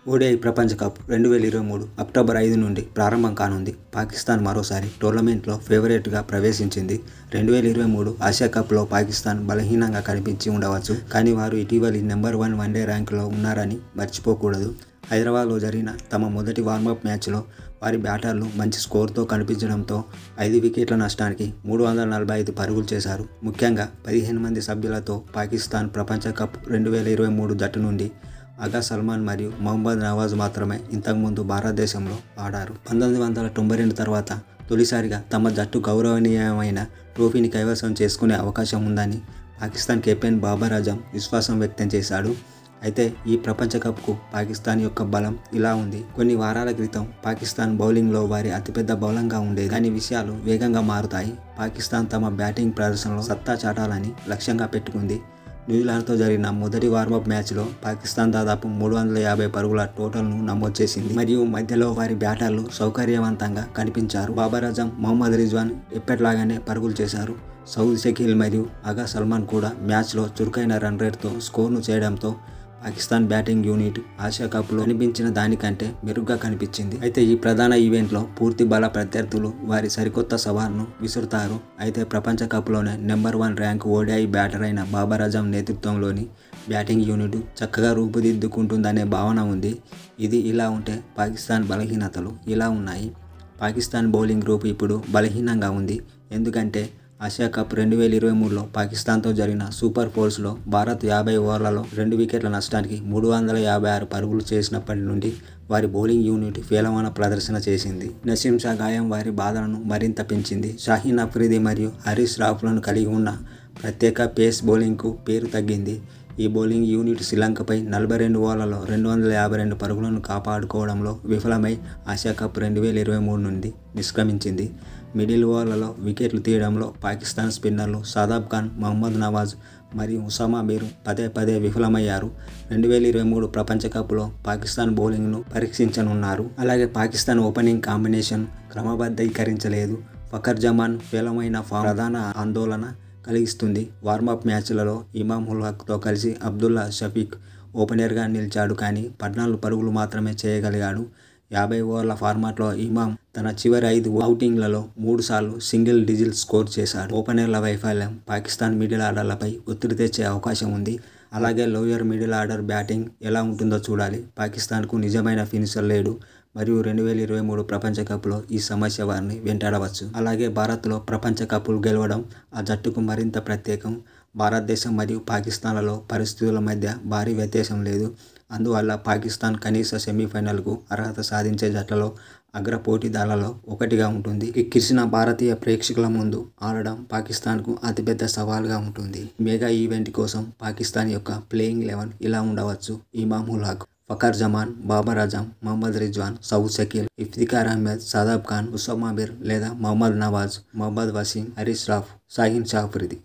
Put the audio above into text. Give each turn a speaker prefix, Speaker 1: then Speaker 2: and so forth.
Speaker 1: ODI ప్రపంచ cup రెండు వేల ఇరవై మూడు అక్టోబర్ ఐదు నుండి ప్రారంభం కానుంది పాకిస్తాన్ మరోసారి టోర్నమెంట్లో ఫేవరెట్గా ప్రవేశించింది రెండు వేల ఇరవై మూడు ఆసియా కప్లో పాకిస్తాన్ బలహీనంగా కనిపించి ఉండవచ్చు కానీ వారు ఇటీవలి నెంబర్ వన్ వన్డే ర్యాంకులో ఉన్నారని మర్చిపోకూడదు హైదరాబాద్లో జరిగిన తమ మొదటి వార్మప్ మ్యాచ్లో వారి బ్యాటర్లు మంచి స్కోర్తో కనిపించడంతో ఐదు వికెట్ల నష్టానికి మూడు వందల నలభై ఐదు పరుగులు చేశారు ముఖ్యంగా పదిహేను మంది సభ్యులతో పాకిస్తాన్ ప్రపంచ కప్ రెండు వేల ఇరవై మూడు జట్టు నుండి అగా సల్మాన్ మరియు మహమ్మద్ నవాజ్ మాత్రమే ఇంతకుముందు భారతదేశంలో ఆడారు పంతొమ్మిది వందల తొంభై రెండు తర్వాత తొలిసారిగా తమ జట్టు గౌరవనీయమైన ట్రోఫీని కైవసం చేసుకునే అవకాశం ఉందని పాకిస్తాన్ కెప్టెన్ బాబర్ అజం విశ్వాసం వ్యక్తం చేశాడు అయితే ఈ ప్రపంచ కప్కు పాకిస్తాన్ యొక్క బలం ఇలా ఉంది కొన్ని వారాల క్రితం పాకిస్తాన్ బౌలింగ్లో వారి అతిపెద్ద బౌలంగా ఉండేది కానీ విషయాలు వేగంగా మారుతాయి పాకిస్తాన్ తమ బ్యాటింగ్ ప్రదర్శనలో సత్తా చాటాలని లక్ష్యంగా పెట్టుకుంది న్యూజిలాండ్తో జరిగిన మొదటి వార్మప్ మ్యాచ్లో పాకిస్తాన్ దాదాపు మూడు వందల యాభై పరుగుల టోటల్ను నమోదు చేసింది మరియు మధ్యలో వారి బ్యాటర్లు సౌకర్యవంతంగా కనిపించారు బాబర్ అజం మొహమ్మద్ రిజ్వాన్ ఎప్పటిలాగానే పరుగులు చేశారు సౌద్ షకీల్ మరియు అగా సల్మాన్ కూడా మ్యాచ్లో చురుకైన రన్ రేట్తో స్కోర్ను చేయడంతో పాకిస్తాన్ బ్యాటింగ్ యూనిట్ ఆసియా కప్లో కనిపించిన దానికంటే మెరుగ్గా కనిపించింది అయితే ఈ ప్రధాన ఈవెంట్లో పూర్తి బల ప్రత్యర్థులు వారి సరికొత్త సవాల్ను విసురుతారు అయితే ప్రపంచ కప్లోనే number one rank ODI batter అయిన బాబర్ అజం నేతృత్వంలోని బ్యాటింగ్ యూనిట్ చక్కగా రూపుదిద్దుకుంటుందనే భావన ఉంది ఇది ఇలా ఉంటే పాకిస్తాన్ బలహీనతలు ఇలా ఉన్నాయి పాకిస్తాన్ బౌలింగ్ గ్రూప్ ఇప్పుడు బలహీనంగా ఉంది ఎందుకంటే ఆసియా కప్ రెండు వేల ఇరవై మూడులో పాకిస్తాన్తో జరిగిన సూపర్ ఫోర్స్లో భారత్ యాభై ఓవర్లలో రెండు వికెట్ల నష్టానికి మూడు వందల యాభై ఆరు పరుగులు చేసినప్పటి నుండి వారి బౌలింగ్ యూనిట్ ఫేలవాన ప్రదర్శన చేసింది నసీం షా గాయం వారి బాధలను మరింత పెంచింది షాహీన్ అఫ్రీది మరియు హరీష్ రాఫ్లను కలిగి ఉన్న ప్రత్యేక పేస్ బౌలింగ్కు పేరు తగ్గింది ఈ బౌలింగ్ యూనిట్ శ్రీలంకపై నలభై రెండు ఓవర్లలో రెండు వందల యాభై రెండు పరుగులను కాపాడుకోవడంలో విఫలమై ఆసియా కప్ రెండు వేల ఇరవై మూడు నుండి నిష్క్రమించింది మిడిల్ ఓవర్లలో వికెట్లు తీయడంలో పాకిస్తాన్ స్పిన్నర్లు సాదాబ్ ఖాన్ మహమ్మద్ నవాజ్ మరియు ఉసామా బీరు పదే పదే విఫలమయ్యారు రెండు వేల ఇరవై మూడు ప్రపంచ కప్లో పాకిస్తాన్ బౌలింగ్ను పరీక్షించనున్నారు అలాగే Pakistan opening combination క్రమబద్ధీకరించలేదు Fakhar Zaman ఫేలమైన form ప్రధాన ఆందోళన కలిగిస్తుంది వార్మప్ మ్యాచ్లలో ఇమామ్ ఉల్ హక్తో కలిసి అబ్దుల్లా షఫీక్ ఓపెనర్గా నిలిచాడు కానీ పద్నాలుగు పరుగులు మాత్రమే చేయగలిగాడు యాభై ఓవర్ల ఫార్మాట్లో ఇమాం తన చివరి ఐదు అవుటింగ్లలో మూడుసార్లు సింగిల్ డిజిల్ స్కోర్ చేశాడు ఓపెనర్ల వైఫల్యం పాకిస్తాన్ మిడిల్ ఆర్డర్లపై ఒత్తిడి తెచ్చే అవకాశం ఉంది అలాగే లోయర్ మిడిల్ ఆర్డర్ బ్యాటింగ్ ఎలా ఉంటుందో చూడాలి పాకిస్తాన్కు నిజమైన ఫినిషర్ లేడు మరియు రెండు వేల ఇరవై మూడు ప్రపంచ కప్లో ఈ సమస్య వారిని వెంటాడవచ్చు అలాగే భారత్లో ప్రపంచ కప్పులు గెలవడం ఆ జట్టుకు మరింత ప్రత్యేకం భారతదేశం మరియు పాకిస్తాన్లలో పరిస్థితుల మధ్య భారీ వ్యత్యాసం లేదు అందువల్ల పాకిస్తాన్ కనీస సెమీఫైనల్కు అర్హత సాధించే జట్లలో అగ్ర పోటీదారులలో ఒకటిగా ఉంటుంది ఎక్కిరిసిన భారతీయ ప్రేక్షకుల ముందు ఆడడం పాకిస్తాన్కు అతిపెద్ద సవాల్గా ఉంటుంది మెగా ఈవెంట్ కోసం పాకిస్తాన్ యొక్క ప్లేయింగ్ లెవెన్ ఇలా ఉండవచ్చు ఇమామ్ ఉల్ హక్ ఫకర్ జమాన్ బాబర్ అజం మహమ్మద్ రిజ్వాన్ సౌద్ షకీల్ ఇఫ్తికార్ అహ్మద్ సాదాబ్ ఖాన్ ఉసమా బిర్ లేదా మహమ్మద్ నవాజ్ మహమ్మద్ వసీం హరీష్ రాఫ్ షాహీన్ షాఫ్రిది